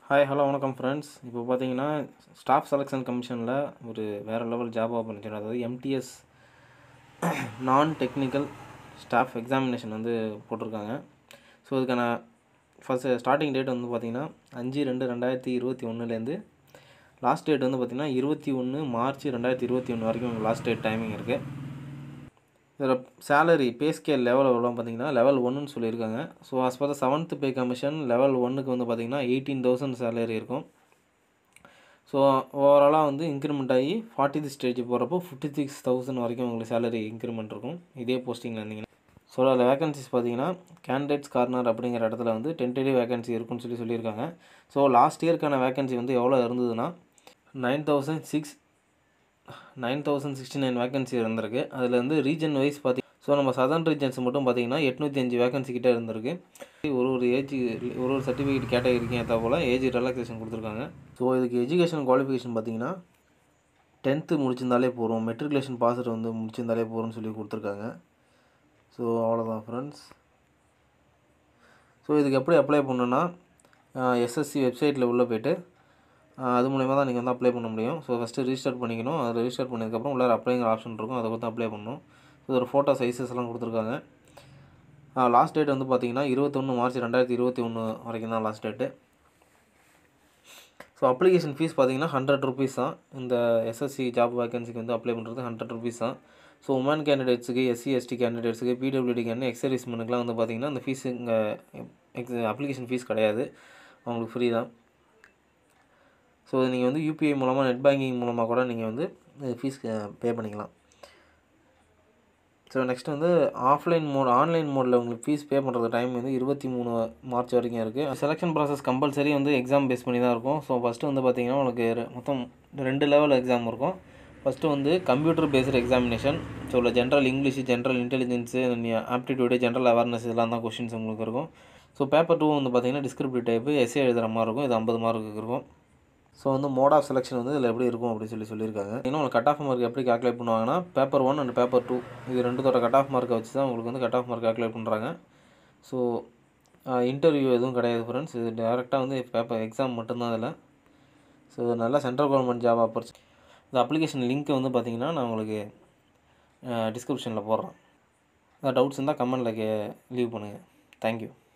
hi hello வணக்கம் friends இப்போ பார்த்தீங்கன்னா ஸ்டாஃப் செலெக்ஷன் கமிஷனில் ஒரு வேறு லெவல் ஜாப் ஆப்பர்ச்சுனிட்டி அதாவது எம்டிஎஸ் நான் டெக்னிக்கல் ஸ்டாஃப் எக்ஸாமினேஷன் வந்து போட்டிருக்காங்க ஸோ இதுக்கான ஃபஸ்ட்டு ஸ்டார்டிங் டேட் வந்து பார்த்திங்கன்னா அஞ்சு ரெண்டு ரெண்டாயிரத்தி இருபத்தி ஒன்றுலேருந்து லாஸ்ட் டேட் வந்து பார்த்திங்கன்னா இருபத்தி ஒன்று மார்ச் ரெண்டாயிரத்தி இருபத்தி ஒன்று வரைக்கும் லாஸ்ட் டேட் டைமிங் இருக்குது இதில் சேலரி பே ஸ்கேல் லெவல் எவ்வளோ பார்த்தீங்கன்னா லெவல் ஒன்றுன்னு சொல்லியிருக்காங்க so as per the seventh pay commission level ஒன்றுக்கு வந்து பார்த்தீங்கன்னா எயிட்டீன் தௌசண்ட் சேலரி இருக்கும் ஸோ ஓவராலாக வந்து இன்க்ரிமெண்ட் ஆகி ஃபார்ட்டி ஸ்டேஜ் போகிறப்போ ஃபிஃப்டி சிக்ஸ் தௌசண்ட் வரைக்கும் உங்களுக்கு சேலரி இன்க்ரிமெண்ட் இருக்கும் இதே போஸ்டிங்கில் இருந்தீங்கன்னா ஸோ அதில் வேகன்சிஸ் பார்த்தீங்கன்னா கேண்டிடேட்ஸ் கார்னர் அப்படிங்கிற இடத்துல வந்து டென்டேட்டிவ் வேகன்சி இருக்குன்னு சொல்லி சொல்லியிருக்காங்க ஸோ லாஸ்ட் இயர்க்கான வேகன்சி வந்து எவ்வளோ இருந்ததுன்னா nine thousand six nine thousand sixty nine vacancy இருந்திருக்கு அதில் வந்து ரீஜன் வைஸ் பார்த்தி ஸோ நம்ம சதர்ன் ரீஜன்ஸ் மட்டும் பார்த்தீங்கன்னா எட்நூற்றி அஞ்சு வேகன்சி கிட்டே இருந்திருக்கு ஒரு ஒரு ஏஜ் ஒரு ஒரு சர்டிஃபிகேட் கேட்டகரிக்கு ஏற்ற போல் ஏஜ் ரிலாக்ஸேஷன் கொடுத்துருக்காங்க ஸோ இதுக்கு எஜுகேஷன் குவாலிஃபிகேஷன் பார்த்தீங்கன்னா டென்த்து முடிச்சிருந்தாலே போகிறோம் மெட்ரிகுலேஷன் பாஸ்ட் வந்து முடிச்சிருந்தாலே போகிறோம்னு சொல்லி கொடுத்துருக்காங்க ஸோ அவ்வளோதான் ஃப்ரெண்ட்ஸ் ஸோ இதுக்கு எப்படி அப்ளை பண்ணணுன்னா எஸ்எஸ்சி வெப்சைட்டில் உள்ளே போய்ட்டு ஆஹ் அது மூலயமா தான் நீங்கள் வந்து அப்ளை பண்ண முடியும் ஸோ ஃபஸ்ட்டு ரிஜிஸ்டர் பண்ணிக்கணும் அதை ரிஜிஸ்டர் பண்ணதுக்கப்புறம் உள்ளார அப்ளைங்கிற ஆப்ஷன் இருக்கும் அதை கொடுத்து அப்ளை பண்ணணும் ஸோ ஒரு ஃபோட்டோ சைஸஸ் எல்லாம் கொடுத்துருக்காங்க லாஸ்ட் டேட் வந்து பார்த்தீங்கன்னா இருபத்தொன்று மார்ச் ரெண்டாயிரத்தி இருபத்தி ஒன்று வரைக்கும் தான் last date so application fees பார்த்தீங்கன்னா ஹண்ட்ரட் ருபீஸ் தான் இந்த எஸ்எஸ்சி ஜாப் வேகன்சிக்கு வந்து அப்ளை பண்ணுறது ஹண்ட்ரட் ருபீஸ் தான் ஸோ உமன் கேண்டிடேட்ஸுக்கு எஸ்சி எஸ்டி கேண்டிடேட்ஸுக்கு பிடபிள்யூடி கேண்டிடேட் எக்ஸர்வீஸ்மெனுக்குலாம் வந்து பார்த்தீங்கன்னா அந்த ஃபீஸ் இங்கே எக்ஸ் அப்ளிகேஷன் ஃபீஸ் கிடையாது அவங்களுக்கு ஃப்ரீ தான் ஸோ நீங்கள் வந்து யூபிஐ மூலமாக நெட் பேங்கிங் மூலமாக கூட நீங்கள் வந்து ஃபீஸ் பே பண்ணிக்கலாம் ஸோ நெக்ஸ்ட் வந்து ஆஃப்லைன் மோட் ஆன்லைன் மோடில் உங்களுக்கு ஃபீஸ் பே பண்ணுறது டைம் வந்து இருபத்தி மூணு மார்ச் வரைக்கும் இருக்குது செலெக்ஷன் ப்ராசஸ் கம்பல்சரி வந்து எக்ஸாம் பேஸ் பண்ணி தான் இருக்கும் ஸோ ஃபஸ்ட்டு வந்து பார்த்தீங்கன்னா உங்களுக்கு ரெ- மொத்தம் ரெண்டு லெவல் எக்ஸாம் இருக்கும் ஃபஸ்ட்டு வந்து கம்ப்யூட்டர் பேஸ்டு எக்ஸாமினேஷன் ஸோ இல்லை general English general intelligence aptitude general awareness இதெல்லாம் தான் கொஷின்ஸ் உங்களுக்கு இருக்கும் ஸோ பேப்பர் டூ வந்து பார்த்தீங்கன்னா டிஸ்கிரிப்டிவ் டைப்பு எஸ்ஏ எழுதுகிற மாதிரி இருக்கும் இது ஐம்பது மார்க்குக்கு இருக்கும் ஸோ வந்து மோட் ஆஃப் செலெக்ஷன் வந்து இதில் எப்படி இருக்கும் அப்படின்னு சொல்லி சொல்லியிருக்காங்க இன்னும் உங்களுக்கு கட் ஆஃப் மார்க் எப்படி கால்குலேட் பண்ணுவாங்கன்னா paper one and paper two இது ரெண்டுத்தோட கட் ஆஃப் மார்க்கை வச்சு தான் உங்களுக்கு வந்து கட் ஆஃப் மார்க் கால்குலேட் பண்ணுறாங்க ஸோ இன்டர்வியூ எதுவும் கிடையாது ஃப்ரெண்ட்ஸ் இது டேரெக்டாக வந்து பேப்பர் எக்ஸாம் மட்டும்தான் இதில் ஸோ இது நல்ல சென்ட்ரல் கவர்மெண்ட் ஜாப் ஆப்பர்ச்சு இந்த அப்ளிகேஷன் லிங்க் வந்து பார்த்தீங்கன்னா நான் உங்களுக்கு டிஸ்கிரிப்ஷனில் போடுறேன் டவுட்ஸ் இருந்தால் கமெண்ட்டில் கே லீவ் பண்ணுங்கள் தேங்க்யூ